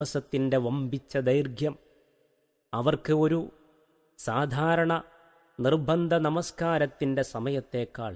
ദിവസത്തിൻ്റെ വമ്പിച്ച ദൈർഘ്യം അവർക്ക് ഒരു സാധാരണ നിർബന്ധ നമസ്കാരത്തിൻ്റെ സമയത്തേക്കാൾ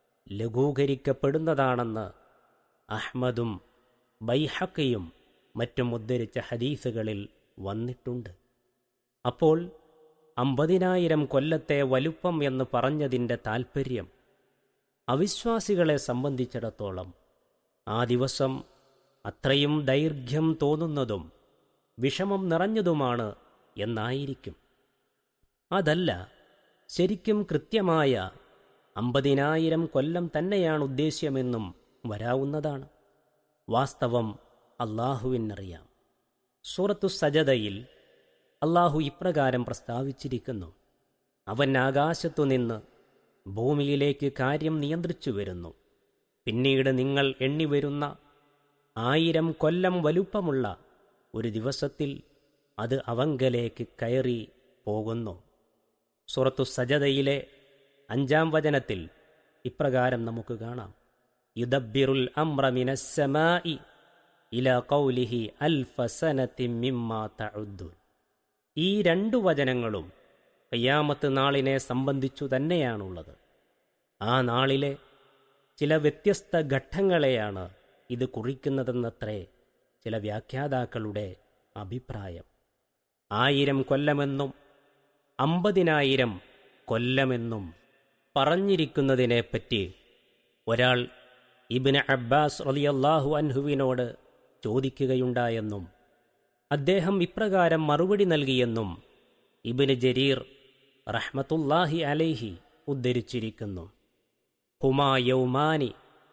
ലഘൂകരിക്കപ്പെടുന്നതാണെന്ന് അഹ്മദും ബൈഹക്കയും മറ്റും ഉദ്ധരിച്ച ഹദീസുകളിൽ വന്നിട്ടുണ്ട് അപ്പോൾ അമ്പതിനായിരം കൊല്ലത്തെ വലുപ്പം എന്ന് പറഞ്ഞതിൻ്റെ താൽപ്പര്യം അവിശ്വാസികളെ സംബന്ധിച്ചിടത്തോളം ആ ദിവസം അത്രയും ദൈർഘ്യം തോന്നുന്നതും വിഷമം നിറഞ്ഞതുമാണ് എന്നായിരിക്കും അതല്ല ശരിക്കും കൃത്യമായ അമ്പതിനായിരം കൊല്ലം തന്നെയാണ് ഉദ്ദേശ്യമെന്നും വരാവുന്നതാണ് വാസ്തവം അള്ളാഹുവിനറിയാം സൂറത്തു സജതയിൽ അള്ളാഹു ഇപ്രകാരം പ്രസ്താവിച്ചിരിക്കുന്നു അവൻ ആകാശത്തുനിന്ന് ഭൂമിയിലേക്ക് കാര്യം നിയന്ത്രിച്ചു വരുന്നു പിന്നീട് നിങ്ങൾ എണ്ണിവരുന്ന ആയിരം കൊല്ലം വലുപ്പമുള്ള ഒരു ദിവസത്തിൽ അത് അവങ്കലേക്ക് കയറി പോകുന്നു സുറത്തു സജതയിലെ അഞ്ചാം വചനത്തിൽ ഇപ്രകാരം നമുക്ക് കാണാം യുദബിറുൽ അമ്രമിനസ്സമായി ഇല കൗലിഹി അൽഫസനത്തി മിമ്മാ തഉദ്ദുൻ ഈ രണ്ടു വചനങ്ങളും കയ്യാമത്ത് നാളിനെ സംബന്ധിച്ചു തന്നെയാണുള്ളത് ആ നാളിലെ ചില വ്യത്യസ്ത ഘട്ടങ്ങളെയാണ് ഇത് കുറിക്കുന്നതെന്നത്രേ ചില വ്യാഖ്യാതാക്കളുടെ അഭിപ്രായം ആയിരം കൊല്ലമെന്നും അമ്പതിനായിരം കൊല്ലമെന്നും പറഞ്ഞിരിക്കുന്നതിനെപ്പറ്റി ഒരാൾ ഇബിന് അബ്ബാസ് റലിയല്ലാഹു അൻഹുവിനോട് ചോദിക്കുകയുണ്ടായെന്നും അദ്ദേഹം ഇപ്രകാരം മറുപടി നൽകിയെന്നും ഇബിന് ജരീർ റഹ്മത്തുല്ലാഹി അലൈഹി ഉദ്ധരിച്ചിരിക്കുന്നു ഹുമാ യൗമാനി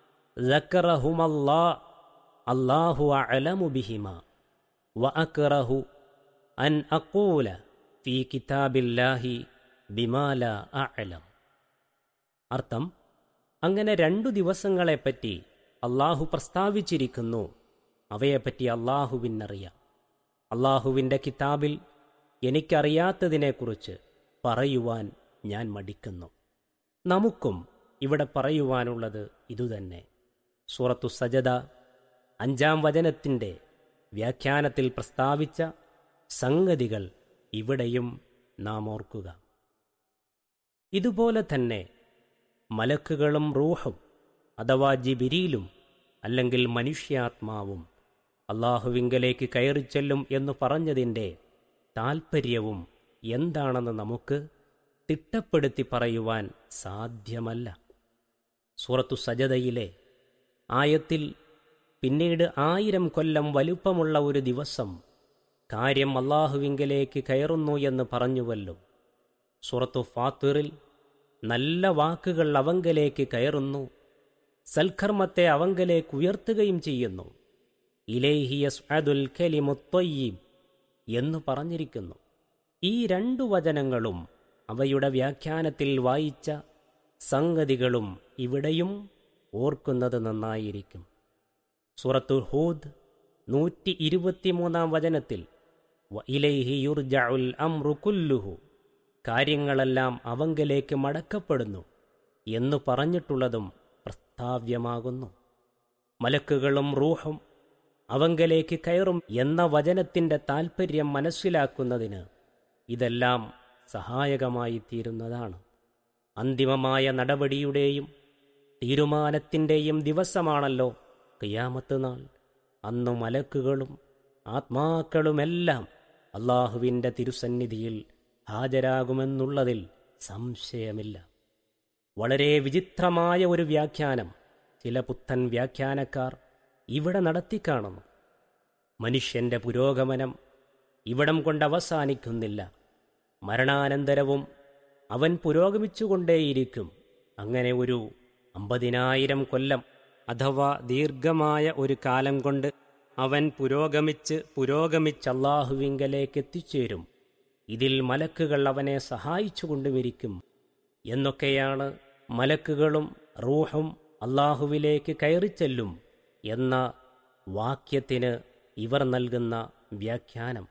ذكرهما അല്ലാഹു അലമു ബിഹിമ وأكره أن أقول في كتاب الله بما لا أعلم അർത്ഥം അങ്ങനെ രണ്ടു ദിവസങ്ങളെപ്പറ്റി അള്ളാഹു പ്രസ്താവിച്ചിരിക്കുന്നു അവയെപ്പറ്റി അള്ളാഹുവിനറിയാം അള്ളാഹുവിൻ്റെ കിതാബിൽ എനിക്കറിയാത്തതിനെക്കുറിച്ച് പറയുവാൻ ഞാൻ മടിക്കുന്നു നമുക്കും ഇവിടെ പറയുവാനുള്ളത് ഇതുതന്നെ സൂറത്തു സജദ അഞ്ചാം വചനത്തിൻ്റെ വ്യാഖ്യാനത്തിൽ പ്രസ്താവിച്ച സംഗതികൾ ഇവിടെയും നാം ഓർക്കുക ഇതുപോലെ തന്നെ മലക്കുകളും റൂഹും അഥവാ ജിബിരിയിലും അല്ലെങ്കിൽ മനുഷ്യാത്മാവും അള്ളാഹുവിങ്കലേക്ക് കയറിച്ചെല്ലും എന്ന് പറഞ്ഞതിൻ്റെ താൽപ്പര്യവും എന്താണെന്ന് നമുക്ക് തിട്ടപ്പെടുത്തി പറയുവാൻ സാധ്യമല്ല സൂറത്തു സജതയിലെ ആയത്തിൽ പിന്നീട് ആയിരം കൊല്ലം വലുപ്പമുള്ള ഒരു ദിവസം കാര്യം അള്ളാഹുവിങ്കലേക്ക് കയറുന്നു എന്ന് പറഞ്ഞുവല്ലോ സൂറത്തു ഫാത്തിറിൽ നല്ല വാക്കുകൾ അവങ്കലേക്ക് കയറുന്നു സൽക്കർമ്മത്തെ അവങ്കലേക്ക് ഉയർത്തുകയും ചെയ്യുന്നു ഇലേഹിയസ് അദുൽ കലിമുത്തൊയ്യീം എന്ന് പറഞ്ഞിരിക്കുന്നു ഈ രണ്ടു വചനങ്ങളും അവയുടെ വ്യാഖ്യാനത്തിൽ വായിച്ച സംഗതികളും ഇവിടെയും ഓർക്കുന്നത് നന്നായിരിക്കും സൂറത്തു ഹൂദ് നൂറ്റി ഇരുപത്തിമൂന്നാം വചനത്തിൽ ഇലൈഹി യുർജഉൽ അംറു കുല്ലുഹു കാര്യങ്ങളെല്ലാം അവങ്കലേക്ക് മടക്കപ്പെടുന്നു എന്ന് പറഞ്ഞിട്ടുള്ളതും പ്രസ്താവ്യമാകുന്നു മലക്കുകളും റൂഹും അവങ്കലേക്ക് കയറും എന്ന വചനത്തിൻ്റെ താൽപ്പര്യം മനസ്സിലാക്കുന്നതിന് ഇതെല്ലാം സഹായകമായി തീരുന്നതാണ് അന്തിമമായ നടപടിയുടെയും തീരുമാനത്തിൻ്റെയും ദിവസമാണല്ലോ കിയാമത്ത് നാൾ അന്നു മലക്കുകളും ആത്മാക്കളുമെല്ലാം അള്ളാഹുവിൻ്റെ തിരുസന്നിധിയിൽ ഹാജരാകുമെന്നുള്ളതിൽ സംശയമില്ല വളരെ വിചിത്രമായ ഒരു വ്യാഖ്യാനം ചില പുത്തൻ വ്യാഖ്യാനക്കാർ ഇവിടെ നടത്തിക്കാണുന്നു മനുഷ്യന്റെ പുരോഗമനം ഇവിടം കൊണ്ട് അവസാനിക്കുന്നില്ല മരണാനന്തരവും അവൻ പുരോഗമിച്ചുകൊണ്ടേയിരിക്കും അങ്ങനെ ഒരു അമ്പതിനായിരം കൊല്ലം അഥവാ ദീർഘമായ ഒരു കാലം കൊണ്ട് അവൻ പുരോഗമിച്ച് പുരോഗമിച്ച് അള്ളാഹുവിങ്കലേക്ക് എത്തിച്ചേരും ഇതിൽ മലക്കുകൾ അവനെ സഹായിച്ചുകൊണ്ടുമിരിക്കും എന്നൊക്കെയാണ് മലക്കുകളും റൂഹും അള്ളാഹുവിലേക്ക് കയറിച്ചെല്ലും എന്ന വാക്യത്തിന് ഇവർ നൽകുന്ന വ്യാഖ്യാനം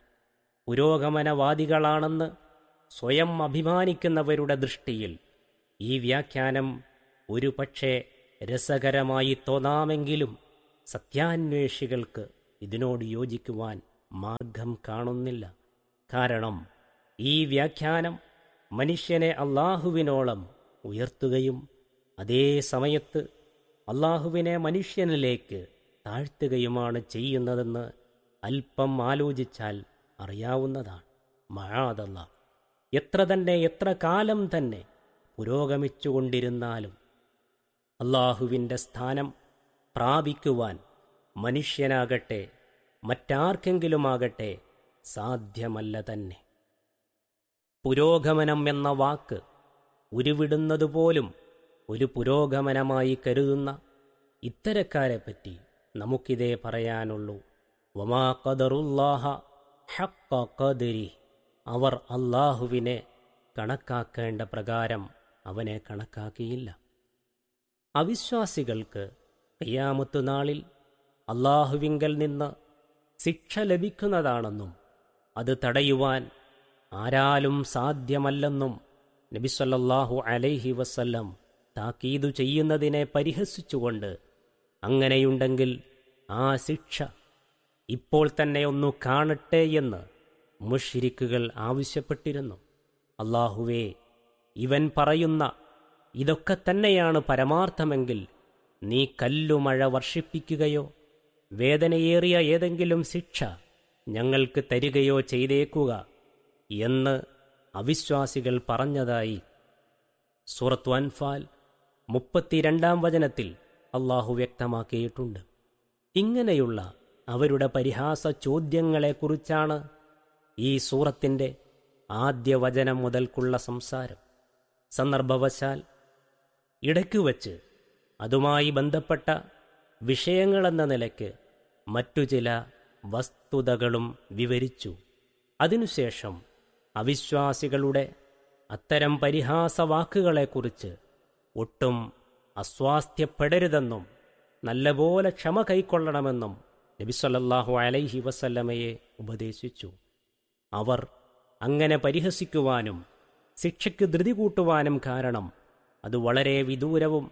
പുരോഗമനവാദികളാണെന്ന് സ്വയം അഭിമാനിക്കുന്നവരുടെ ദൃഷ്ടിയിൽ ഈ വ്യാഖ്യാനം ഒരു പക്ഷേ രസകരമായി തോന്നാമെങ്കിലും സത്യാന്വേഷികൾക്ക് ഇതിനോട് യോജിക്കുവാൻ മാർഗം കാണുന്നില്ല കാരണം ഈ വ്യാഖ്യാനം മനുഷ്യനെ അള്ളാഹുവിനോളം ഉയർത്തുകയും അതേ സമയത്ത് അള്ളാഹുവിനെ മനുഷ്യനിലേക്ക് താഴ്ത്തുകയുമാണ് ചെയ്യുന്നതെന്ന് അല്പം ആലോചിച്ചാൽ അറിയാവുന്നതാണ് മഴാതല്ല എത്ര തന്നെ എത്ര കാലം തന്നെ പുരോഗമിച്ചുകൊണ്ടിരുന്നാലും അള്ളാഹുവിൻ്റെ സ്ഥാനം പ്രാപിക്കുവാൻ മനുഷ്യനാകട്ടെ മറ്റാർക്കെങ്കിലുമാകട്ടെ സാധ്യമല്ല തന്നെ പുരോഗമനം എന്ന വാക്ക് ഉരുവിടുന്നത് പോലും ഒരു പുരോഗമനമായി കരുതുന്ന ഇത്തരക്കാരെ പറ്റി നമുക്കിതേ പറയാനുള്ളൂ വമാ ഖദറുല്ലാഹ ഹഖ ഖദരി അവർ അള്ളാഹുവിനെ കണക്കാക്കേണ്ട പ്രകാരം അവനെ കണക്കാക്കിയില്ല അവിശ്വാസികൾക്ക് ഖിയാമത്ത് നാളിൽ അള്ളാഹുവിങ്കൽ നിന്ന് ശിക്ഷ ലഭിക്കുന്നതാണെന്നും അത് തടയുവാൻ ആരാലും സാധ്യമല്ലെന്നും നബിസല്ലാഹു അലൈഹി വസല്ലം താക്കീതു ചെയ്യുന്നതിനെ പരിഹസിച്ചുകൊണ്ട് അങ്ങനെയുണ്ടെങ്കിൽ ആ ശിക്ഷ ഇപ്പോൾ തന്നെ ഒന്നു കാണട്ടെ എന്ന് മുഷിരിക്കുകൾ ആവശ്യപ്പെട്ടിരുന്നു അള്ളാഹുവേ ഇവൻ പറയുന്ന ഇതൊക്കെ തന്നെയാണ് പരമാർത്ഥമെങ്കിൽ നീ കല്ലുമഴ വർഷിപ്പിക്കുകയോ വേദനയേറിയ ഏതെങ്കിലും ശിക്ഷ ഞങ്ങൾക്ക് തരികയോ ചെയ്തേക്കുക എന്ന് അവിശ്വാസികൾ പറഞ്ഞതായി സൂറത്തു അൻഫാൽ മുപ്പത്തിരണ്ടാം വചനത്തിൽ അള്ളാഹു വ്യക്തമാക്കിയിട്ടുണ്ട് ഇങ്ങനെയുള്ള അവരുടെ പരിഹാസ ചോദ്യങ്ങളെക്കുറിച്ചാണ് ഈ സൂറത്തിൻ്റെ ആദ്യ വചനം മുതൽക്കുള്ള സംസാരം സന്ദർഭവശാൽ ഇടയ്ക്കു വച്ച് അതുമായി ബന്ധപ്പെട്ട വിഷയങ്ങളെന്ന നിലയ്ക്ക് മറ്റു ചില വസ്തുതകളും വിവരിച്ചു അതിനുശേഷം അവിശ്വാസികളുടെ അത്തരം പരിഹാസ വാക്കുകളെക്കുറിച്ച് ഒട്ടും അസ്വാസ്ഥ്യപ്പെടരുതെന്നും നല്ലപോലെ ക്ഷമ കൈക്കൊള്ളണമെന്നും നബിസ്വല്ലാഹു അലൈഹി വസല്ലമയെ ഉപദേശിച്ചു അവർ അങ്ങനെ പരിഹസിക്കുവാനും ശിക്ഷയ്ക്ക് ധൃതി കൂട്ടുവാനും കാരണം അത് വളരെ വിദൂരവും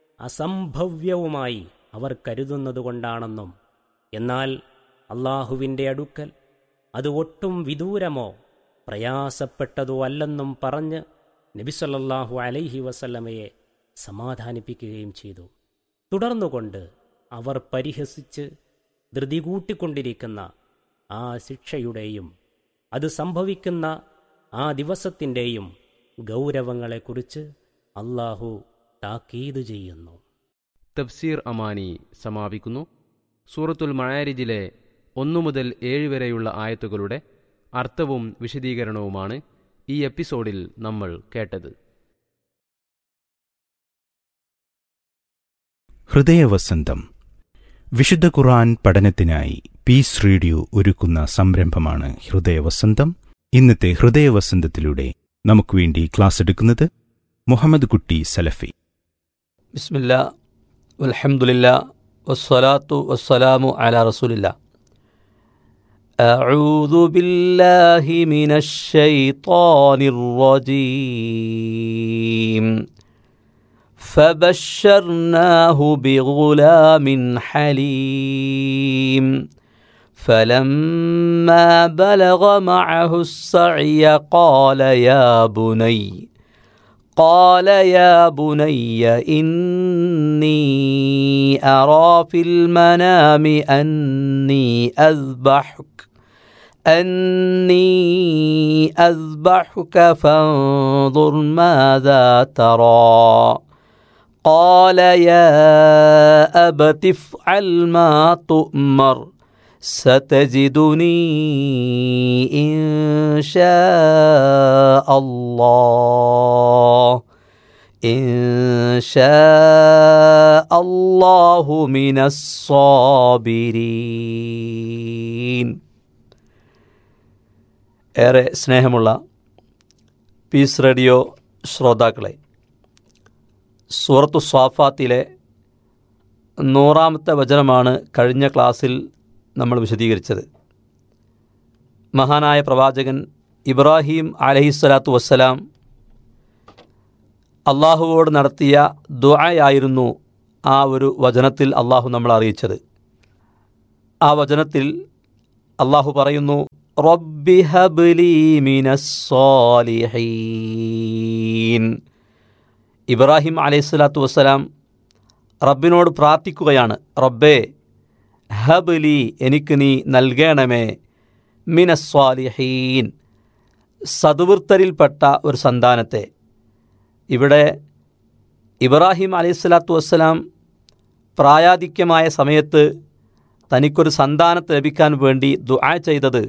അസംഭവ്യവുമായി അവർ കരുതുന്നതുകൊണ്ടാണെന്നും എന്നാൽ അള്ളാഹുവിൻ്റെ അടുക്കൽ അത് ഒട്ടും വിദൂരമോ പ്രയാസപ്പെട്ടതോ അല്ലെന്നും പറഞ്ഞ് നബിസല്ലാഹു അലൈഹി വസല്ലമയെ സമാധാനിപ്പിക്കുകയും ചെയ്തു തുടർന്നുകൊണ്ട് അവർ പരിഹസിച്ച് ധൃതി കൂട്ടിക്കൊണ്ടിരിക്കുന്ന ആ ശിക്ഷയുടെയും അത് സംഭവിക്കുന്ന ആ ദിവസത്തിൻ്റെയും ഗൗരവങ്ങളെക്കുറിച്ച് അള്ളാഹു താക്കീത് ചെയ്യുന്നു തഫ്സീർ അമാനി സമാപിക്കുന്നു സൂറത്തുൽ മഴാരിജിലെ ഒന്നു മുതൽ ഏഴ് വരെയുള്ള ആയത്തുകളുടെ അർത്ഥവും വിശദീകരണവുമാണ് ഈ എപ്പിസോഡിൽ നമ്മൾ കേട്ടത് ഹൃദയവസന്തം വിശുദ്ധ ഖുർആൻ പഠനത്തിനായി പീസ് റേഡിയോ ഒരുക്കുന്ന സംരംഭമാണ് ഹൃദയവസന്തം ഇന്നത്തെ ഹൃദയവസന്തത്തിലൂടെ നമുക്ക് വേണ്ടി ക്ലാസ് എടുക്കുന്നത് മുഹമ്മദ് കുട്ടി സലഫി ബിസ്മില്ല വൽഹംദുലില്ല വസ്സലാത്തു വസ്സലാമു അലാ റസൂലില്ല أعوذ بالله من الشيطان الرجيم فبشرناه بغلام حليم فلما بلغ معه السعي قال يا بني قال يا بني إني أرى في المنام أني أذبحك أني أذبحك فانظر ماذا ترى قال يا أبت افعل ما تؤمر ستجدني إن شاء الله إن شاء الله من الصابرين ഏറെ സ്നേഹമുള്ള പീസ് റേഡിയോ ശ്രോതാക്കളെ സൂറത്തു സ്വാഫാത്തിലെ നൂറാമത്തെ വചനമാണ് കഴിഞ്ഞ ക്ലാസ്സിൽ നമ്മൾ വിശദീകരിച്ചത് മഹാനായ പ്രവാചകൻ ഇബ്രാഹിം അലഹിസ്വലാത്തു വസ്സലാം അള്ളാഹുവോട് നടത്തിയ ദുആയായിരുന്നു ആ ഒരു വചനത്തിൽ അള്ളാഹു നമ്മൾ അറിയിച്ചത് ആ വചനത്തിൽ അള്ളാഹു പറയുന്നു റബ്ബി ഹബ്ലി മിനസ്സാലിഹീൻ ഇബ്രാഹിം അലൈഹി സ്വലാത്തു വസ്സലാം റബ്ബിനോട് പ്രാർത്ഥിക്കുകയാണ് റബ്ബേ ഹബ്ലി എനിക്ക് നീ നൽകണമേ മിനസ്വാലിഹീൻ സതുവൃത്തരിൽപ്പെട്ട ഒരു സന്താനത്തെ ഇവിടെ ഇബ്രാഹിം അലൈഹി സ്വലാത്തു വസ്സലാം പ്രായാധിക്യമായ സമയത്ത് തനിക്കൊരു സന്താനത്തെ ലഭിക്കാൻ വേണ്ടി ദുആ ചെയ്തത്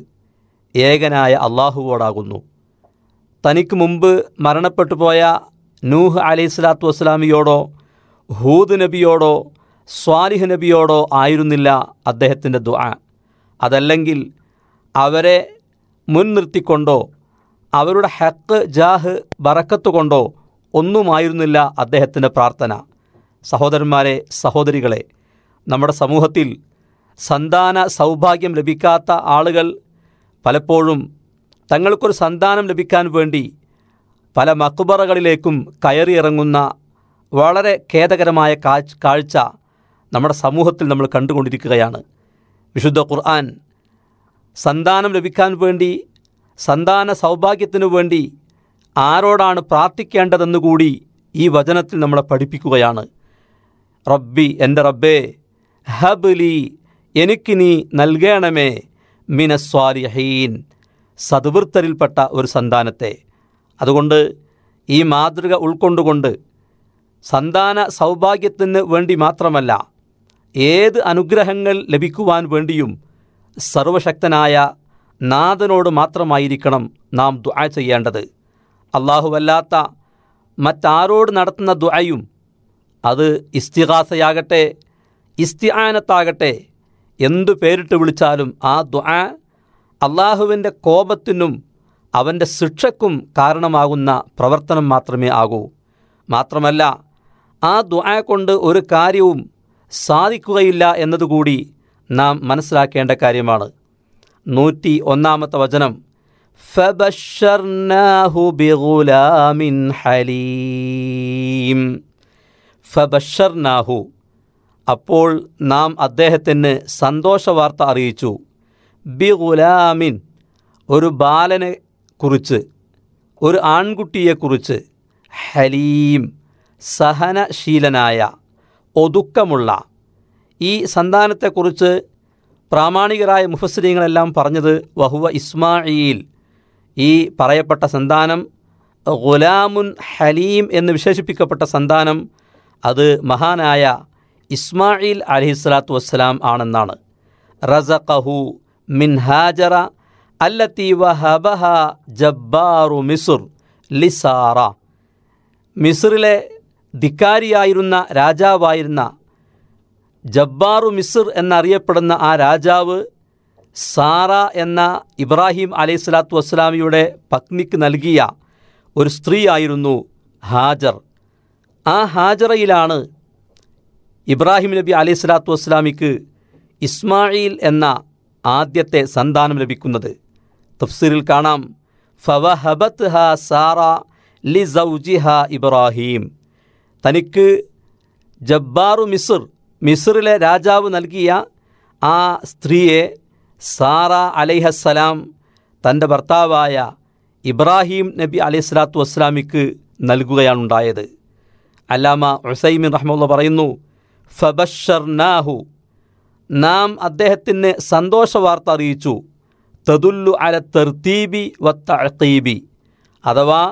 ഏകനായ അള്ളാഹുവോടാകുന്നു തനിക്ക് മുമ്പ് മരണപ്പെട്ടു പോയ നൂഹ് അലൈഹി സ്വലാത്തു വസ്സലാമിയോടോ ഹൂദ് നബിയോടോ സ്വാലിഹ് നബിയോടോ ആയിരുന്നില്ല അദ്ദേഹത്തിൻ്റെ ദുആ അതല്ലെങ്കിൽ അവരെ മുൻനിർത്തിക്കൊണ്ടോ അവരുടെ ഹക്ക് ജാഹ് ബറക്കത്ത് കൊണ്ടോ ഒന്നുമായിരുന്നില്ല അദ്ദേഹത്തിൻ്റെ പ്രാർത്ഥന സഹോദരന്മാരെ സഹോദരികളെ നമ്മുടെ സമൂഹത്തിൽ സന്താന സൗഭാഗ്യം ലഭിക്കാത്ത ആളുകൾ പലപ്പോഴും തങ്ങൾക്കൊരു സന്താനം ലഭിക്കാൻ വേണ്ടി പല മക്കുബറകളിലേക്കും കയറിയിറങ്ങുന്ന വളരെ ഖേദകരമായ കാഴ്ച കാഴ്ച നമ്മുടെ സമൂഹത്തിൽ നമ്മൾ കണ്ടുകൊണ്ടിരിക്കുകയാണ് വിശുദ്ധ ഖുർആൻ സന്താനം ലഭിക്കാൻ വേണ്ടി സന്താന സൗഭാഗ്യത്തിനു വേണ്ടി ആരോടാണ് പ്രാർത്ഥിക്കേണ്ടതെന്ന് കൂടി ഈ വചനത്തിൽ നമ്മളെ പഠിപ്പിക്കുകയാണ് റബ്ബി എൻ്റെ റബ്ബേ ഹബ്ലി എനിക്ക് നീ നൽകണമേ മിനസ്വാലിഹീൻ സദ്വൃത്തരിൽപ്പെട്ട ഒരു സന്താനത്തെ അതുകൊണ്ട് ഈ മാതൃക ഉൾക്കൊണ്ടുകൊണ്ട് സന്താന സൗഭാഗ്യത്തിന് വേണ്ടി മാത്രമല്ല ഏത് അനുഗ്രഹങ്ങൾ ലഭിക്കുവാൻ വേണ്ടിയും സർവശക്തനായ നാഥനോട് മാത്രമായിരിക്കണം നാം ദുആ ചെയ്യേണ്ടത് അള്ളാഹുവല്ലാത്ത മറ്റാരോട് നടത്തുന്ന ദുആയും അത് ഇസ്തിഹാസയാകട്ടെ ഇസ്തിആനത്താകട്ടെ എന്തു പേരിട്ട് വിളിച്ചാലും ആ ദുആ അള്ളാഹുവിൻ്റെ കോപത്തിനും അവൻ്റെ ശിക്ഷയ്ക്കും കാരണമാകുന്ന പ്രവർത്തനം മാത്രമേ ആകൂ മാത്രമല്ല ആ ദുആ കൊണ്ട് ഒരു കാര്യവും സാധിക്കുകയില്ല എന്നതുകൂടി നാം മനസ്സിലാക്കേണ്ട കാര്യമാണ് നൂറ്റി ഒന്നാമത്തെ വചനം ഫബഷർനാഹു ബിഗുലാമിൻ ഹലീം ഫബഷർനാഹു അപ്പോൾ നാം അദ്ദേഹത്തിന് സന്തോഷവാർത്ത അറിയിച്ചു ബിഗുലാമിൻ ഒരു ബാലനെ കുറിച്ച് ഒരു ആൺകുട്ടിയെക്കുറിച്ച് ഹലീം സഹനശീലനായ ഒതുക്കമുള്ള ഈ സന്താനത്തെക്കുറിച്ച് പ്രാമാണികരായ മുഫസ്സരീങ്ങളെല്ലാം പറഞ്ഞത് വഹുവ ഇസ്മായിൽ ഈ പറയപ്പെട്ട സന്താനം ഗുലാമുൻ ഹലീം എന്ന് വിശേഷിപ്പിക്കപ്പെട്ട സന്താനം അത് മഹാനായ ഇസ്മായിൽ അലഹിസ്ലാത്തു വസ്സലാം ആണെന്നാണ് റസഖഹു മിൻ ഹാജറ അല്ലത്തി വഹബഹ ജബ്ബാറു മിസുർ ലിസാറ മിസ്റിലെ ധിക്കാരിയായിരുന്ന രാജാവായിരുന്ന ജബ്ബാറു മിസ്ർ എന്നറിയപ്പെടുന്ന ആ രാജാവ് സാറ എന്ന ഇബ്രാഹിം അലൈഹി സ്വലാത്തു വസ്സലാമിയുടെ പത്നിക്ക് നൽകിയ ഒരു സ്ത്രീയായിരുന്നു ഹാജർ ആ ഹാജറയിലാണ് ഇബ്രാഹിം നബി അലൈഹി സ്വലാത്തു വസ്സലാമിക്ക് ഇസ്മായിൽ എന്ന ആദ്യത്തെ സന്താനം ലഭിക്കുന്നത് തഫ്സീറിൽ കാണാം ഫവഹബത്ത് ഹ സാറ ലി സൗജിഹ ഇബ്രാഹിം തനിക്ക് ജബ്ബാറു മിസ്ർ മിസ്റിലെ രാജാവ് നൽകിയ ആ സ്ത്രീയെ സാറ അലൈഹസ്സലാം തൻ്റെ ഭർത്താവായ ഇബ്രാഹിം നബി അലൈഹി സ്വലാത്തു വസ്സലാമിക്ക് നൽകുകയാണുണ്ടായത് അല്ലാമ ഉസൈമിൻ റഹ്മുള്ള പറയുന്നു ഫബഷർനാഹു നാം അദ്ദേഹത്തിന് സന്തോഷവാർത്ത അറിയിച്ചു തദുല്ലു അല തെർത്തീബി വത്തീബി അഥവാ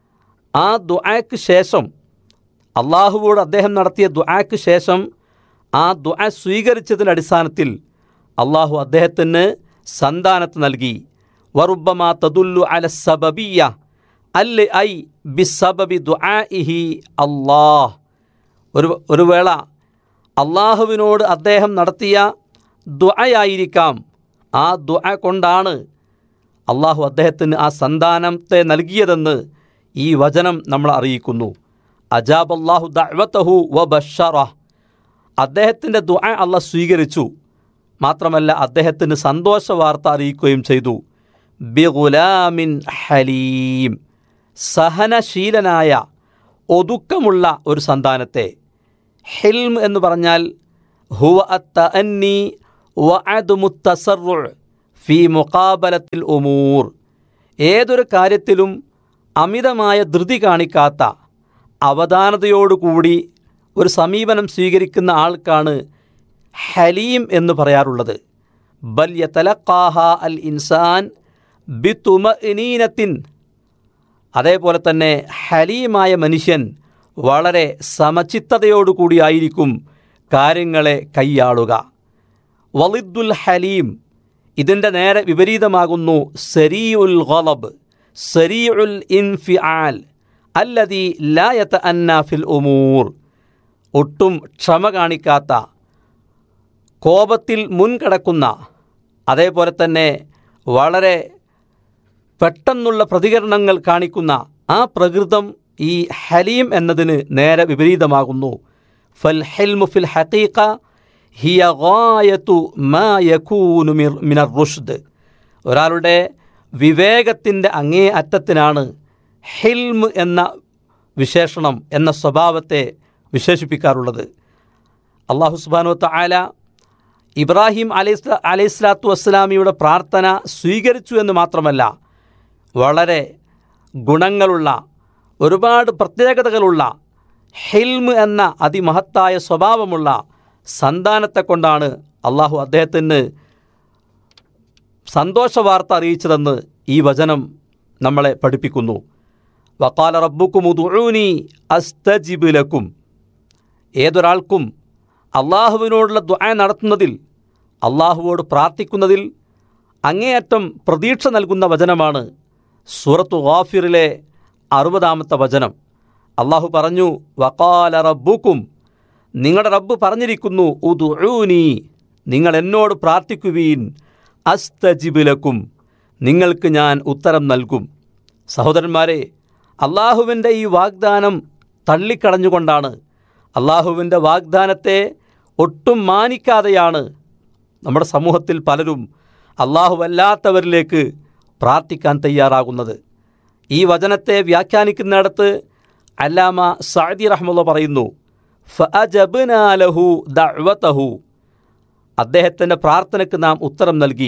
ആ ദുആക്ക് ശേഷം അള്ളാഹുവോട് അദ്ദേഹം നടത്തിയ ദുആക്ക് ശേഷം ആ ദുആ സ്വീകരിച്ചതിൻ്റെ അടിസ്ഥാനത്തിൽ അള്ളാഹു അദ്ദേഹത്തിന് സന്താനത്ത് നൽകി വറുബമാ തദുല്ലു അല സബബിയ അല്ലെ ഐ ബിസബബി ദുആഇഹി അള്ളാഹ് ഒരു ഒരു വേള അള്ളാഹുവിനോട് അദ്ദേഹം നടത്തിയ ദുആയായിരിക്കാം ആ ദുആ കൊണ്ടാണ് അള്ളാഹു അദ്ദേഹത്തിന് ആ സന്താനത്തെ നൽകിയതെന്ന് ഈ വചനം നമ്മൾ അറിയിക്കുന്നു അജാബ് അള്ളാഹു ദഅവത്തഹു വ ബഷറ അദ്ദേഹത്തിൻ്റെ ദുആ അള്ളാഹ് സ്വീകരിച്ചു മാത്രമല്ല അദ്ദേഹത്തിന് സന്തോഷ വാർത്ത അറിയിക്കുകയും ചെയ്തു ബിഗുലാമിൻ ഹലീം സഹനശീലനായ ഒതുക്കമുള്ള ഒരു സന്താനത്തെ ഹിൽം എന്ന് പറഞ്ഞാൽ ഹുവ അത്ത അന്നി വഅദുമുത്തസറു ഫി മുക്കാബലത്തിൽ ഉമൂർ ഏതൊരു കാര്യത്തിലും അമിതമായ ധൃതി കാണിക്കാത്ത അവധാനതയോടുകൂടി ഒരു സമീപനം സ്വീകരിക്കുന്ന ആൾക്കാണ് ഹലീം എന്ന് പറയാറുള്ളത് ബൽ യതലഖാഹ അൽ ഇൻസാൻ ബിത്തുമഇനീനത്തിൻ അതേപോലെ തന്നെ ഹലീമായ മനുഷ്യൻ വളരെ സമചിത്തതയോടുകൂടിയായിരിക്കും കാര്യങ്ങളെ കൈയാളുക വലിദ്ദുൽ ഹലീം ഇതിൻ്റെ നേരെ വിപരീതമാകുന്നു സരീഉൽ ഗളബ് സരീഉൽ ഇൻഫിആൽ അല്ലതി ലായത്ത് അന്ന ഫിൽ ഉമൂർ ഒട്ടും ക്ഷമ കാണിക്കാത്ത കോപത്തിൽ മുൻകടക്കുന്ന അതേപോലെ തന്നെ വളരെ പെട്ടെന്നുള്ള പ്രതികരണങ്ങൾ കാണിക്കുന്ന ആ പ്രകൃതം ഈ ഹലീം എന്നതിന് നേരെ വിപരീതമാകുന്നു ഫൽ ഹെൽമു ഫിൽ ഹഖീഖ ഹിയ ഗായത്തു മാ യകൂനു മിർ മിനർ റുഷ്ദ് ഒരാളുടെ വിവേകത്തിൻ്റെ അങ്ങേ അറ്റത്തിനാണ് ഹിൽമ് എന്ന വിശേഷണം എന്ന സ്വഭാവത്തെ വിശേഷിപ്പിക്കാറുള്ളത് അള്ളാഹു സുബാനു താല ഇബ്രാഹിം അലൈഹി അലൈഹിസ്ലാത്തു വസ്സലാമിയുടെ പ്രാർത്ഥന സ്വീകരിച്ചു എന്ന് മാത്രമല്ല വളരെ ഗുണങ്ങളുള്ള ഒരുപാട് പ്രത്യേകതകളുള്ള ഹിൽമ് എന്ന അതിമഹത്തായ സ്വഭാവമുള്ള സന്താനത്തെ കൊണ്ടാണ് അള്ളാഹു അദ്ദേഹത്തിന് സന്തോഷവാർത്ത അറിയിച്ചതെന്ന് ഈ വചനം നമ്മളെ പഠിപ്പിക്കുന്നു വക്കാല റബ്ബുക്കും ഉദുഊനി അസ്തജിബ് ലക്കും ഏതൊരാൾക്കും അള്ളാഹുവിനോടുള്ള ദ്വായ നടത്തുന്നതിൽ അള്ളാഹുവോട് പ്രാർത്ഥിക്കുന്നതിൽ അങ്ങേയറ്റം പ്രതീക്ഷ നൽകുന്ന വചനമാണ് സൂറത്തു ഗാഫിറിലെ അറുപതാമത്തെ വചനം അള്ളാഹു പറഞ്ഞു വക്കാല റബ്ബുക്കും നിങ്ങളുടെ റബ്ബ് പറഞ്ഞിരിക്കുന്നു ഉദുഊനി നിങ്ങൾ എന്നോട് പ്രാർത്ഥിക്കുവീൻ അസ്തജിബിലക്കും നിങ്ങൾക്ക് ഞാൻ ഉത്തരം നൽകും സഹോദരന്മാരെ അള്ളാഹുവിൻ്റെ ഈ വാഗ്ദാനം തള്ളിക്കളഞ്ഞുകൊണ്ടാണ് അള്ളാഹുവിൻ്റെ വാഗ്ദാനത്തെ ഒട്ടും മാനിക്കാതെയാണ് നമ്മുടെ സമൂഹത്തിൽ പലരും അള്ളാഹുവല്ലാത്തവരിലേക്ക് പ്രാർത്ഥിക്കാൻ തയ്യാറാകുന്നത് ഈ വചനത്തെ വ്യാഖ്യാനിക്കുന്നിടത്ത് അല്ലാമ സഅദി റഹ്മുള്ള പറയുന്നു ഫഅജബ്നാലഹു ദഅവതഹു അദ്ദേഹത്തിൻ്റെ പ്രാർത്ഥനയ്ക്ക് നാം ഉത്തരം നൽകി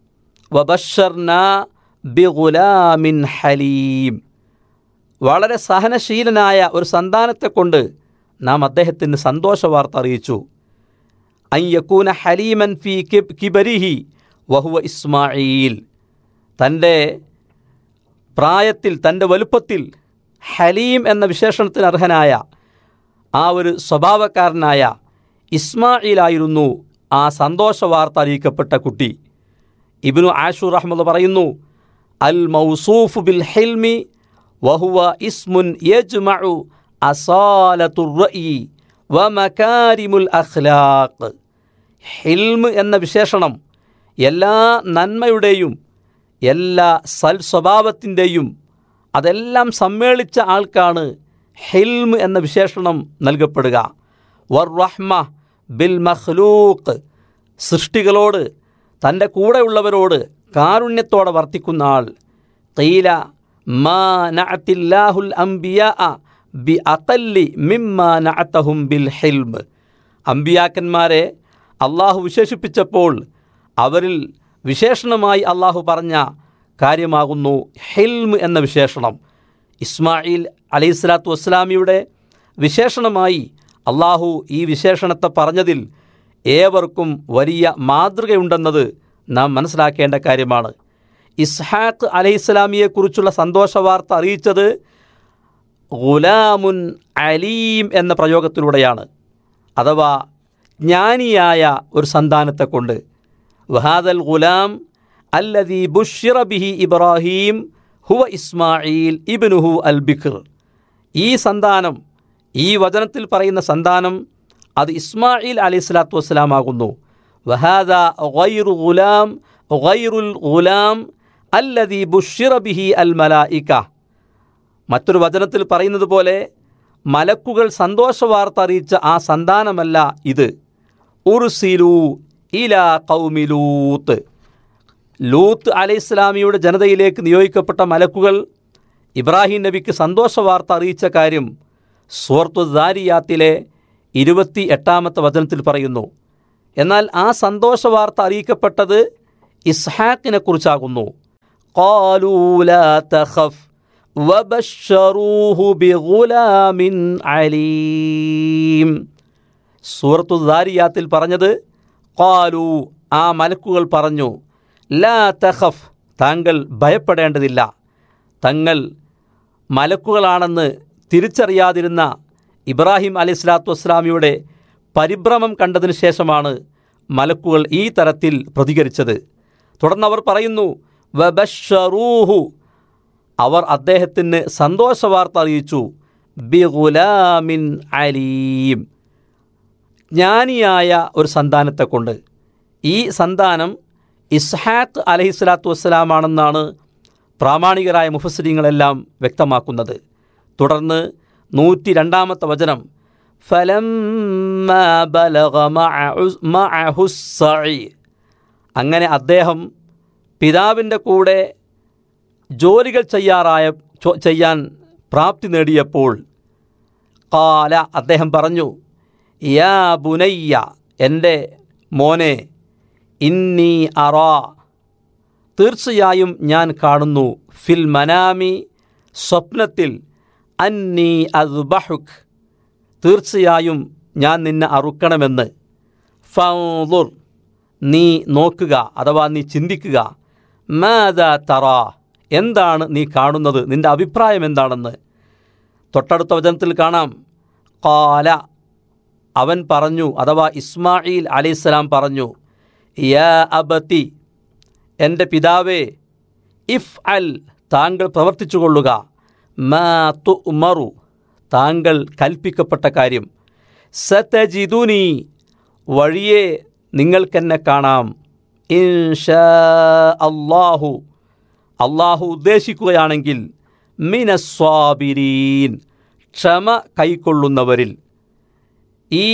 വബഷർന ബിഗുലാമിൻ ഹലീം വളരെ സഹനശീലനായ ഒരു സന്താനത്തെ കൊണ്ട് നാം അദ്ദേഹത്തിന് സന്തോഷവാർത്ത അറിയിച്ചു അയ്യക്കൂന ഹലീമൻ ഫി കിബരിഹി വഹുവ ഇസ്മായിൽ തൻ്റെ പ്രായത്തിൽ തൻ്റെ വലുപ്പത്തിൽ ഹലീം എന്ന വിശേഷണത്തിന് അർഹനായ ആ ഒരു സ്വഭാവക്കാരനായ ഇസ്മായിലായിരുന്നു ആ സന്തോഷവാർത്ത അറിയിക്കപ്പെട്ട കുട്ടി ഇബിനു ആഷൂർ അഹമ്മദ് പറയുന്നു അൽ മൗസൂഫ് ബിൽ ഹിൽമി വഹുവ ഇസ്മുൻ യജ്മഉ അസാലത്തുർ റഈ വമകാരിമുൽ അഖ്ലാഖ് ഹിൽമ് എന്ന വിശേഷണം എല്ലാ നന്മയുടെയും എല്ലാ സൽ സ്വഭാവത്തിൻ്റെയും അതെല്ലാം സമ്മേളിച്ച ആൾക്കാണ് ഹിൽമ് എന്ന വിശേഷണം നൽകപ്പെടുക വർ റഹ്മ ബിൽ മഖ്ലൂഖ് സൃഷ്ടികളോട് തൻ്റെ കൂടെയുള്ളവരോട് കാരുണ്യത്തോടെ വർത്തിക്കുന്ന ആൾ കീല മാ നഅത്തില്ലാഹുൽ അംബിയാ ബി അഖല്ലി മിമ്മാ നഅത്തഹും ബിൽ ഹിൽമ് അമ്പിയാക്കന്മാരെ അള്ളാഹു വിശേഷിപ്പിച്ചപ്പോൾ അവരിൽ വിശേഷണമായി അള്ളാഹു പറഞ്ഞ കാര്യമാകുന്നു ഹിൽമ് എന്ന വിശേഷണം ഇസ്മായിൽ അലൈഹിസ്ലാത്തു വസ്സലാമിയുടെ വിശേഷണമായി അള്ളാഹു ഈ വിശേഷണത്തെ പറഞ്ഞതിൽ ഏവർക്കും വലിയ മാതൃകയുണ്ടെന്നത് നാം മനസ്സിലാക്കേണ്ട കാര്യമാണ് ഇസ്ഹാഖ് അലൈഹിസ്ലാമിയെക്കുറിച്ചുള്ള സന്തോഷവാർത്ത അറിയിച്ചത് ഗുലാമുൻ അലീം എന്ന പ്രയോഗത്തിലൂടെയാണ് അഥവാ ജ്ഞാനിയായ ഒരു സന്താനത്തെ കൊണ്ട് വഹാദൽ ഗുലാം അല്ലദീ ബുഷിറ ബിഹി ഇബ്രാഹീം ഹുവ ഇസ്മായിൽ ഇബ്നുഹു അൽ ബിഖർ ഈ സന്താനം ഈ വചനത്തിൽ പറയുന്ന സന്താനം അത് ഇസ്മായിൽ അലൈഹി സ്വലാത്തു വസ്സലാമാകുന്നു വഹാദ ഗൈറു ഗുലാം ഗൈറുൽ ഗുലാം അല്ലദീ ബുഷിറ ബിഹി അൽ മലായിക മറ്റൊരു വചനത്തിൽ പറയുന്നത് പോലെ മലക്കുകൾ സന്തോഷവാർത്ത അറിയിച്ച ആ സന്താനമല്ല ഇത് ഉർസിലു ഇല കൗമിലൂത്ത് ലൂത്ത് അലൈഹിസ്ലാമിയുടെ ജനതയിലേക്ക് നിയോഗിക്കപ്പെട്ട മലക്കുകൾ ഇബ്രാഹിം നബിക്ക് സന്തോഷവാർത്ത അറിയിച്ച കാര്യം സൂറത്തു ദാരിയാത്തിലെ ഇരുപത്തി എട്ടാമത്തെ വചനത്തിൽ പറയുന്നു എന്നാൽ ആ സന്തോഷവാർത്ത അറിയിക്കപ്പെട്ടത് ഇസ്ഹാക്കിനെ കുറിച്ചാകുന്നു قالوا لا تخف وبشروه بغلام عليم സൂറത്തു ദാരിയാത്തിൽ പറഞ്ഞത് കാലു ആ മലക്കുകൾ പറഞ്ഞു ലാ തഖഫ് താങ്കൾ ഭയപ്പെടേണ്ടതില്ല തങ്ങൾ മലക്കുകളാണെന്ന് തിരിച്ചറിയാതിരുന്ന ഇബ്രാഹിം അലൈഹി സ്വലാത്തു വസ്സലാമിയുടെ പരിഭ്രമം കണ്ടതിന് ശേഷമാണ് മലക്കുകൾ ഈ തരത്തിൽ പ്രതികരിച്ചത് തുടർന്ന് അവർ പറയുന്നു വബഷറൂഹു അവർ അദ്ദേഹത്തിന് സന്തോഷവാർത്ത അറിയിച്ചു ബിഗുലാമിൻ അലീം ജ്ഞാനിയായ ഒരു സന്താനത്തെ കൊണ്ട് ഈ സന്താനം ഇസ്ഹാഖ് അലഹിസ്ലാത്തു വസ്സലാമാണെന്നാണ് പ്രാമാണികരായ മുഫസ്രീങ്ങളെല്ലാം വ്യക്തമാക്കുന്നത് തുടർന്ന് നൂറ്റി രണ്ടാമത്തെ വചനം فَلَمَّا بَلَغَ مَعَهُ- مَعَهُ السَّعْيُ അങ്ങനെ അദ്ദേഹം പിതാവിൻ്റെ കൂടെ ജോലികൾ ചെയ്യാറായ ചോ- ചെയ്യാൻ പ്രാപ്തി നേടിയപ്പോൾ കാല അദ്ദേഹം പറഞ്ഞു യാ ബുനയ്യ എൻ്റെ മോനെ ഇന്നി അറാ തീർച്ചയായും ഞാൻ കാണുന്നു ഫിൽ മനാമി സ്വപ്നത്തിൽ അന്നി അദ്ബഹുക് തീർച്ചയായും ഞാൻ നിന്നെ അറുക്കണമെന്ന് ഫൗലുർ നീ നോക്കുക അഥവാ നീ ചിന്തിക്കുക മാത തറ എന്താണ് നീ കാണുന്നത് നിന്റെ അഭിപ്രായം എന്താണെന്ന് തൊട്ടടുത്ത വചനത്തിൽ കാണാം കാല അവൻ പറഞ്ഞു അഥവാ ഇസ്മായിൽ അലൈഹിസ്സലാം പറഞ്ഞു യാ അബത്തി എൻ്റെ പിതാവേ ഇഫ് അൽ താങ്കൾ പ്രവർത്തിച്ചു കൊള്ളുക മാ തു ഉമറു താങ്കൾ കൽപ്പിക്കപ്പെട്ട കാര്യം സതജിദുനി വഴിയെ നിങ്ങൾക്കെന്നെ കാണാം ഇൻഷാ അള്ളാഹു അള്ളാഹു ഉദ്ദേശിക്കുകയാണെങ്കിൽ മിനസ്വാബിരീൻ ക്ഷമ കൈക്കൊള്ളുന്നവരിൽ ഈ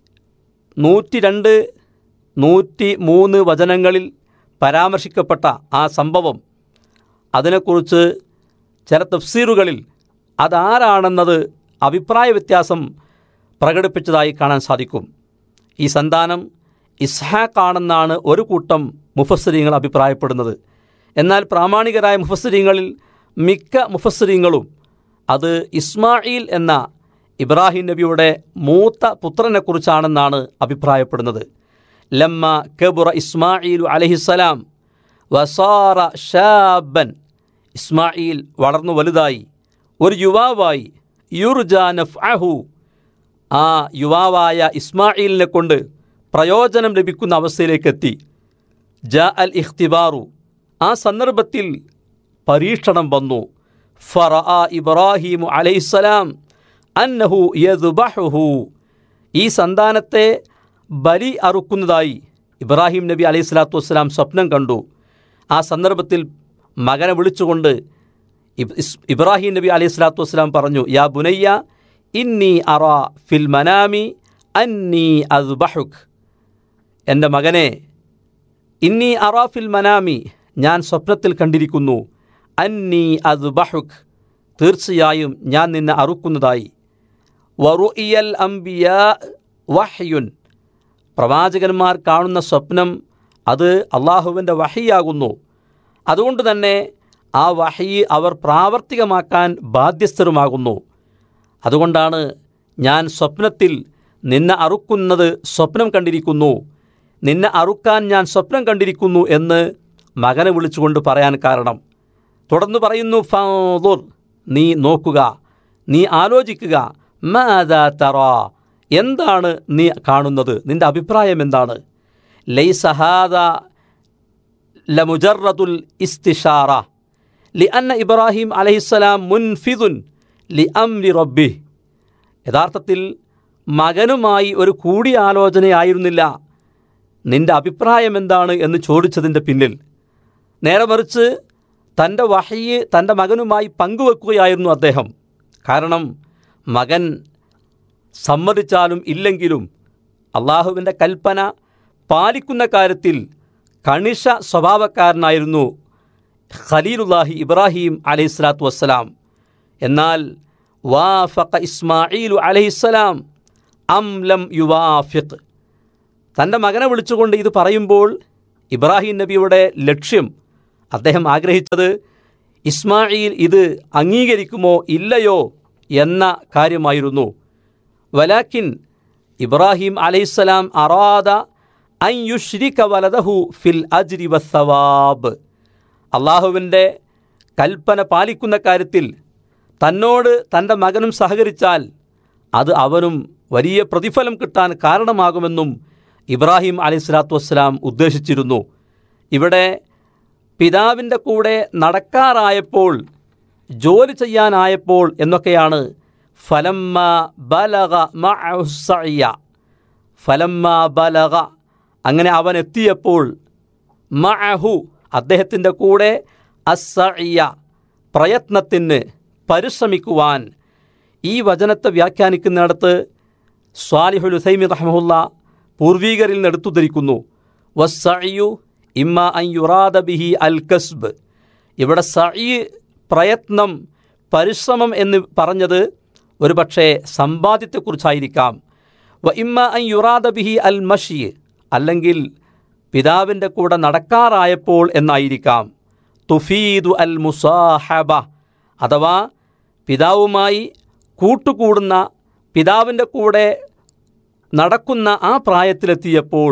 നൂറ്റി രണ്ട് നൂറ്റി മൂന്ന് വചനങ്ങളിൽ പരാമർശിക്കപ്പെട്ട ആ സംഭവം അതിനെക്കുറിച്ച് ചില തഫ്സീറുകളിൽ അതാരാണെന്നത് അഭിപ്രായ വ്യത്യാസം പ്രകടിപ്പിച്ചതായി കാണാൻ സാധിക്കും ഈ സന്താനം ഇസ്ഹാഖാണെന്നാണ് ഒരു കൂട്ടം മുഫസ്സരീങ്ങൾ അഭിപ്രായപ്പെടുന്നത് എന്നാൽ പ്രാമാണികരായ മുഫസ്സരീങ്ങളിൽ മിക്ക മുഫസ്സരീങ്ങളും അത് ഇസ്മായിൽ എന്ന ഇബ്രാഹിം നബിയുടെ മൂത്ത പുത്രനെക്കുറിച്ചാണെന്നാണ് അഭിപ്രായപ്പെടുന്നത് ലമ്മ കബുറ ഇസ്മായിലു അലഹിസ്സലാം വസാറ ഷാബൻ ഇസ്മായിൽ വളർന്നു വലുതായി ഒരു യുവാവായി യുർജാനഫ് അഹു ആ യുവാവായ ഇസ്മായിലിനെ കൊണ്ട് പ്രയോജനം ലഭിക്കുന്ന അവസ്ഥയിലേക്കെത്തി ജ അൽ ഇഖ്തിബാറു ആ സന്ദർഭത്തിൽ പരീക്ഷണം വന്നു ഫറ ഇബ്രാഹിമു അലൈഹിസ്സലാം അന്നഹു യദുബഹുഹു ഈ സന്താനത്തെ ബലി അറുക്കുന്നതായി ഇബ്രാഹിം നബി അലൈഹി സ്വലാത്തു വസ്സലാം സ്വപ്നം കണ്ടു ആ സന്ദർഭത്തിൽ മകനെ വിളിച്ചുകൊണ്ട് ഇബ്- ഇസ്- ഇബ്രാഹിം നബി അലൈഹി സ്വലാത്തു വസ്സലാം പറഞ്ഞു യാ ബുനയ്യ ഇന്നി അറ ഫിൽ മനാമി അന്നി അദ്ബഹുക് എൻ്റെ മകനെ ഇന്നി അറ ഫിൽ മനാമി ഞാൻ സ്വപ്നത്തിൽ കണ്ടിരിക്കുന്നു അന്നി അദ്ബഹുക് തീർച്ചയായും ഞാൻ നിന്നെ അറുക്കുന്നതായി വറുഇയൽ അംബിയ വഹ്യുൻ പ്രവാചകന്മാർ കാണുന്ന സ്വപ്നം അത് അള്ളാഹുവിൻ്റെ വഹിയാകുന്നു അതുകൊണ്ട് തന്നെ ആ വഹി അവർ പ്രാവർത്തികമാക്കാൻ ബാധ്യസ്ഥരുമാകുന്നു അതുകൊണ്ടാണ് ഞാൻ സ്വപ്നത്തിൽ നിന്നെ അറുക്കുന്നത് സ്വപ്നം കണ്ടിരിക്കുന്നു നിന്നെ അറുക്കാൻ ഞാൻ സ്വപ്നം കണ്ടിരിക്കുന്നു എന്ന് മകനെ വിളിച്ചുകൊണ്ട് പറയാൻ കാരണം തുടർന്ന് പറയുന്നു ഫാദുർ നീ നോക്കുക നീ ആലോചിക്കുക മാതാ തറ എന്താണ് നീ കാണുന്നത് നിന്റെ അഭിപ്രായം എന്താണ് ലൈസഹാദ ലമുജറത്തുൽ ഇസ്തിഷാറ ലി അന്ന ഇബ്രാഹിം അലഹിസ്സലാം മുൻഫിദുൻ ലി അംരി റബ്ബി യഥാർത്ഥത്തിൽ മകനുമായി ഒരു കൂടിയാലോചനയായിരുന്നില്ല നിന്റെ അഭിപ്രായം എന്താണ് എന്ന് ചോദിച്ചതിൻ്റെ പിന്നിൽ നേരെ മറിച്ച് തൻ്റെ വഹയ്യ് തൻ്റെ മകനുമായി പങ്കുവെക്കുകയായിരുന്നു അദ്ദേഹം കാരണം മകൻ സമ്മതിച്ചാലും ഇല്ലെങ്കിലും അള്ളാഹുവിൻ്റെ കൽപ്പന പാലിക്കുന്ന കാര്യത്തിൽ കണിശ സ്വഭാവക്കാരനായിരുന്നു ഖലീലുല്ലാഹി ഇബ്രാഹിം അലൈഹി സ്വലാത്തു വസ്സലാം എന്നാൽ വാഫഖ ഇസ്മായിലു അലൈഹിസ്സലാം അം ലം യുവാഫിഖ് തൻ്റെ മകനെ വിളിച്ചുകൊണ്ട് ഇത് പറയുമ്പോൾ ഇബ്രാഹിം നബിയുടെ ലക്ഷ്യം അദ്ദേഹം ആഗ്രഹിച്ചത് ഇസ്മായിൽ ഇത് അംഗീകരിക്കുമോ ഇല്ലയോ എന്ന കാര്യമായിരുന്നു വലാക്കിൻ ഇബ്രാഹിം അലൈഹിസ്സലാം അറാദ അൻ യുഷ്രിക വലദഹു ഫിൽ അജ്രി വസ്സവാബ് അള്ളാഹുവിൻ്റെ കൽപ്പന പാലിക്കുന്ന കാര്യത്തിൽ തന്നോട് തൻ്റെ മകനും സഹകരിച്ചാൽ അത് അവനും വലിയ പ്രതിഫലം കിട്ടാൻ കാരണമാകുമെന്നും ഇബ്രാഹിം അലൈഹി സ്വലാത്തു വസ്സലാം ഉദ്ദേശിച്ചിരുന്നു ഇവിടെ പിതാവിൻ്റെ കൂടെ നടക്കാറായപ്പോൾ ജോലി ചെയ്യാനായപ്പോൾ എന്നൊക്കെയാണ് ഫലമ്മ ബലഗ മഅഹുസ്സഅയ ഫലമ്മ ബലഗ അങ്ങനെ അവൻ എത്തിയപ്പോൾ മഅഹു അദ്ദേഹത്തിൻ്റെ കൂടെ അസ്സഇയ പ്രയത്നത്തിന് പരിശ്രമിക്കുവാൻ ഈ വചനത്തെ വ്യാഖ്യാനിക്കുന്നിടത്ത് സ്വാലിഹുൽ ഹുസൈമി റഹ്മുല്ല പൂർവീകരിൽ നിന്ന് എടുത്തു ധരിക്കുന്നു വസ്സഇയു ഇമ്മ അൻ യുറാദ ബിഹി അൽ കസ്ബ് ഇവിടെ സഇ പ്രയത്നം പരിശ്രമം എന്ന് പറഞ്ഞത് ഒരുപക്ഷെ സമ്പാദ്യത്തെക്കുറിച്ചായിരിക്കാം വ ഇമ്മ അൻ യുറാദ ബിഹി അൽ മഷി അല്ലെങ്കിൽ പിതാവിൻ്റെ കൂടെ നടക്കാറായപ്പോൾ എന്നായിരിക്കാം തുഫീദു അൽ മുസാഹബ അഥവാ പിതാവുമായി കൂട്ടുകൂടുന്ന പിതാവിൻ്റെ കൂടെ നടക്കുന്ന ആ പ്രായത്തിലെത്തിയപ്പോൾ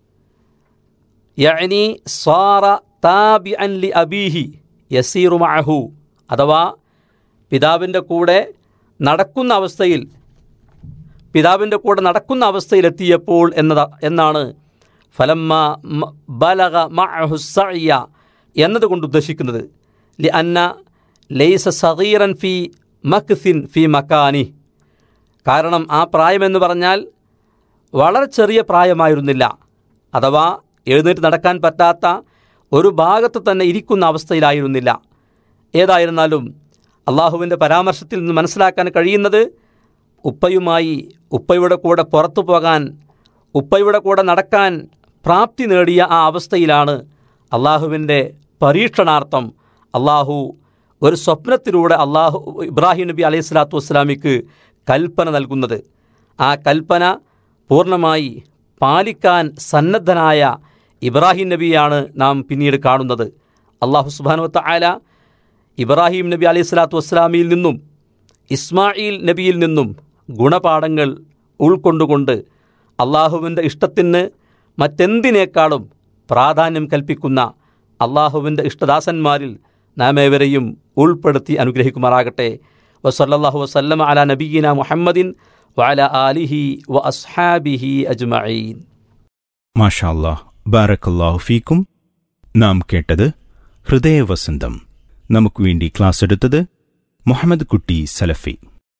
യഅനി സാറ താബി അൻ ലി അബീഹി യസീറു മഅഹു അഥവാ പിതാവിൻ്റെ കൂടെ നടക്കുന്ന അവസ്ഥയിൽ പിതാവിൻ്റെ കൂടെ നടക്കുന്ന അവസ്ഥയിലെത്തിയപ്പോൾ എന്നത എന്നാണ് ഫലമ്മ മ- ബലഗ മഅഹു സഅയ എന്നതുകൊണ്ട് ഉദ്ദേശിക്കുന്നത് ലി അന്ന ലൈസ സഗീറൻ ഫി മക്സിൻ ഫി മക്കാനി കാരണം ആ പ്രായമെന്ന് പറഞ്ഞാൽ വളരെ ചെറിയ പ്രായമായിരുന്നില്ല അഥവാ എഴുന്നേറ്റ് നടക്കാൻ പറ്റാത്ത ഒരു ഭാഗത്ത് തന്നെ ഇരിക്കുന്ന അവസ്ഥയിലായിരുന്നില്ല ഏതായിരുന്നാലും അള്ളാഹുവിൻ്റെ പരാമർശത്തിൽ നിന്ന് മനസ്സിലാക്കാൻ കഴിയുന്നത് ഉപ്പയുമായി ഉപ്പയുടെ കൂടെ പുറത്തു പോകാൻ ഉപ്പയുടെ കൂടെ നടക്കാൻ പ്രാപ്തി നേടിയ ആ അവസ്ഥയിലാണ് അള്ളാഹുവിൻ്റെ പരീക്ഷണാർത്ഥം അള്ളാഹു ഒരു സ്വപ്നത്തിലൂടെ അള്ളാഹു ഇബ്രാഹിം നബി അലൈഹി സ്വലാത്തു വസ്സലാമിക്ക് കൽപ്പന നൽകുന്നത് ആ കൽപ്പന പൂർണ്ണമായി പാലിക്കാൻ സന്നദ്ധനായ ഇബ്രാഹിം നബിയാണ് നാം പിന്നീട് കാണുന്നത് അള്ളാഹു സുബാനുവത്ത ആല ഇബ്രാഹിം നബി അലൈഹി സ്വലാത്തു വസ്സലാമിയിൽ നിന്നും ഇസ്മായിൽ നബിയിൽ നിന്നും ഗുണപാഠങ്ങൾ ഉൾക്കൊണ്ടുകൊണ്ട് അള്ളാഹുവിൻ്റെ ഇഷ്ടത്തിന് മറ്റെന്തിനേക്കാളും പ്രാധാന്യം കൽപ്പിക്കുന്ന അള്ളാഹുവിൻ്റെ ഇഷ്ടദാസന്മാരിൽ നാം ഏവരെയും ഉൾപ്പെടുത്തി അനുഗ്രഹിക്കുമാറാകട്ടെ വസല്ലാഹു വസല്ലമ അല നബീന മുഹമ്മദിൻ വഅല ആലിഹി വ അസ്ഹാബിഹി അജ്മഈൻ മാഷാ അല്ലാഹ് ബാറക്കല്ലാഹു ഫീക്കും നാം കേട്ടത് ഹൃദയവസന്തം നമുക്ക് വേണ്ടി ക്ലാസ് എടുത്തത് മുഹമ്മദ് കുട്ടി സലഫി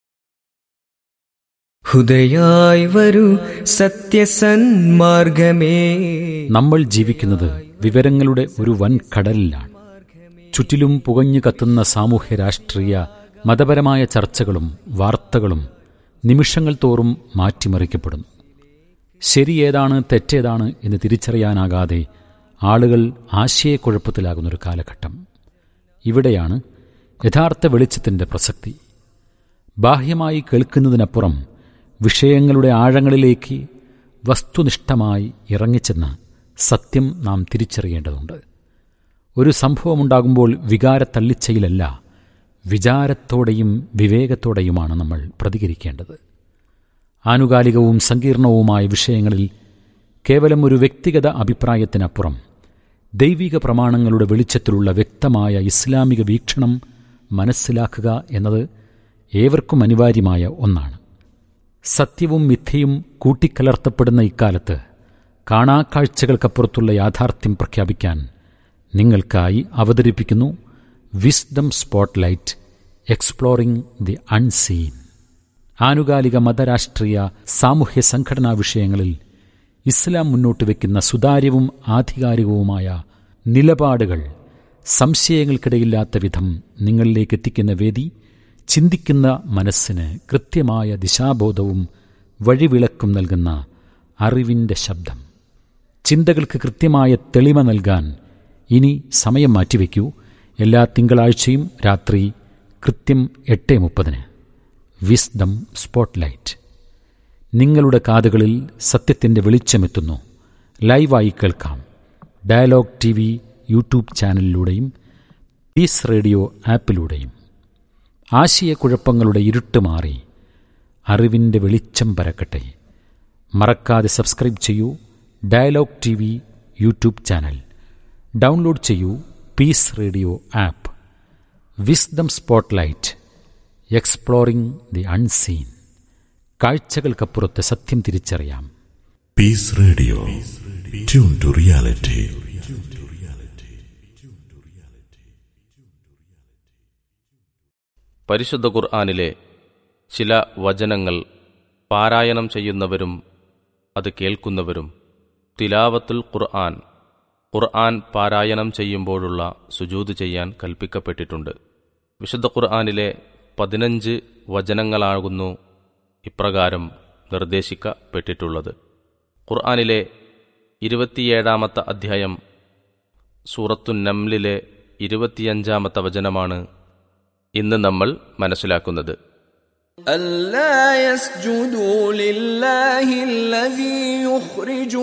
ഹുദയായി വരൂ സത്യസന്മാർഗമേ നമ്മൾ ജീവിക്കുന്നത് വിവരങ്ങളുടെ ഒരു വൻ കടലിലാണ് ചുറ്റിലും പുകഞ്ഞു കത്തുന്ന സാമൂഹ്യ രാഷ്ട്രീയ മതപരമായ ചർച്ചകളും വാർത്തകളും നിമിഷങ്ങൾ തോറും മാറ്റിമറിക്കപ്പെടുന്നു ശരിയേതാണ് തെറ്റേതാണ് എന്ന് തിരിച്ചറിയാനാകാതെ ആളുകൾ ആശയക്കുഴപ്പത്തിലാകുന്നൊരു കാലഘട്ടം ഇവിടെയാണ് യഥാർത്ഥ വെളിച്ചത്തിൻ്റെ പ്രസക്തി ബാഹ്യമായി കേൾക്കുന്നതിനപ്പുറം വിഷയങ്ങളുടെ ആഴങ്ങളിലേക്ക് വസ്തുനിഷ്ഠമായി ഇറങ്ങിച്ചെന്ന് സത്യം നാം തിരിച്ചറിയേണ്ടതുണ്ട് ഒരു സംഭവമുണ്ടാകുമ്പോൾ വികാരത്തള്ളിച്ചയിലല്ല വിചാരത്തോടെയും വിവേകത്തോടെയുമാണ് നമ്മൾ പ്രതികരിക്കേണ്ടത് ആനുകാലികവും സങ്കീർണവുമായ വിഷയങ്ങളിൽ കേവലം ഒരു വ്യക്തിഗത അഭിപ്രായത്തിനപ്പുറം ദൈവിക പ്രമാണങ്ങളുടെ വെളിച്ചത്തിലുള്ള വ്യക്തമായ ഇസ്ലാമിക വീക്ഷണം മനസ്സിലാക്കുക എന്നത് ഏവർക്കും അനിവാര്യമായ ഒന്നാണ് സത്യവും മിഥ്യയും കൂട്ടിക്കലർത്തപ്പെടുന്ന ഇക്കാലത്ത് കാണാക്കാഴ്ചകൾക്കപ്പുറത്തുള്ള യാഥാർത്ഥ്യം പ്രഖ്യാപിക്കാൻ നിങ്ങൾക്കായി അവതരിപ്പിക്കുന്നു wisdom spotlight exploring the unseen ആനുകാലിക മതരാഷ്ട്രീയ സാമൂഹ്യ സംഘടനാ വിഷയങ്ങളിൽ ഇസ്ലാം മുന്നോട്ട് വയ്ക്കുന്ന സുതാര്യവും ആധികാരികവുമായ നിലപാടുകൾ സംശയങ്ങൾക്കിടയില്ലാത്ത വിധം നിങ്ങളിലേക്ക് എത്തിക്കുന്ന വേദി ചിന്തിക്കുന്ന മനസ്സിന് കൃത്യമായ ദിശാബോധവും വഴിവിളക്കും നൽകുന്ന അറിവിൻ്റെ ശബ്ദം ചിന്തകൾക്ക് കൃത്യമായ തെളിമ നൽകാൻ ഇനി സമയം മാറ്റിവെക്കൂ എല്ലാ തിങ്കളാഴ്ചയും രാത്രി കൃത്യം എട്ട് മുപ്പതിന് വിസ്ഡം സ്പോട്ട്ലൈറ്റ് നിങ്ങളുടെ കാതുകളിൽ സത്യത്തിൻ്റെ വെളിച്ചമെത്തുന്നു ലൈവായി കേൾക്കാം ഡയലോഗ് ടി വി യൂട്യൂബ് ചാനലിലൂടെയും പീസ് റേഡിയോ ആപ്പിലൂടെയും ആശയക്കുഴപ്പങ്ങളുടെ ഇരുട്ട് മാറി അറിവിൻ്റെ വെളിച്ചം പരക്കട്ടെ മറക്കാതെ സബ്സ്ക്രൈബ് ചെയ്യൂ Dialogue T V YouTube channel download ചെയ്യൂ Peace Radio app wisdom spotlight exploring the unseen കാഴ്ചകൾക്കപ്പുറത്ത് സത്യം തിരിച്ചറിയാം Peace Radio. Tune to reality. പരിശുദ്ധ ഖുർആാനിലെ ചില വചനങ്ങൾ പാരായണം ചെയ്യുന്നവരും അത് കേൾക്കുന്നവരും തിലാവത്തുൽ ഖുർആൻ ഖുർആൻ പാരായണം ചെയ്യുമ്പോഴുള്ള സുജൂത് ചെയ്യാൻ കൽപ്പിക്കപ്പെട്ടിട്ടുണ്ട് വിശുദ്ധ ഖുർആാനിലെ പതിനഞ്ച് വചനങ്ങളാകുന്നു ഇപ്രകാരം നിർദ്ദേശിക്കപ്പെട്ടിട്ടുള്ളത് ഖുർആാനിലെ ഇരുപത്തിയേഴാമത്തെ അധ്യായം സൂറത്തു നംലിലെ ഇരുപത്തിയഞ്ചാമത്തെ വചനമാണ് ഇന്ന് നമ്മൾ മനസ്സിലാക്കുന്നത് ألا يسجدوا لله الذي يخرج